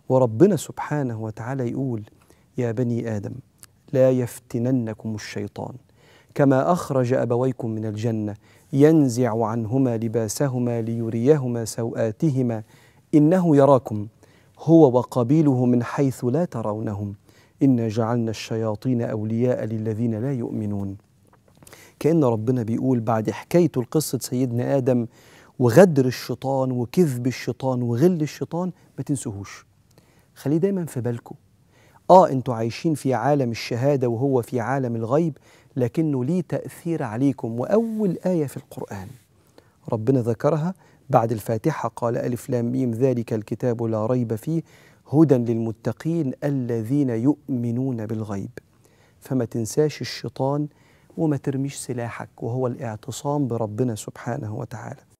وربنا سبحانه وتعالى يقول يا بني آدم لا يفتننكم الشيطان كما أخرج أبويكم من الجنة ينزع عنهما لباسهما ليريهما سوآتهما إنه يراكم هو وقبيله من حيث لا ترونهم إنا جعلنا الشياطين أولياء للذين لا يؤمنون كأن ربنا بيقول بعد حكايته لقصة سيدنا آدم وغدر الشيطان وكذب الشيطان وغل الشيطان ما تنسوهوش خليه دايما في بالكم اه انتوا عايشين في عالم الشهاده وهو في عالم الغيب لكنه ليه تاثير عليكم واول ايه في القران ربنا ذكرها بعد الفاتحه قال الف لام ميم ذلك الكتاب لا ريب فيه هدى للمتقين الذين يؤمنون بالغيب فما تنساش الشيطان وما ترميش سلاحك وهو الاعتصام بربنا سبحانه وتعالى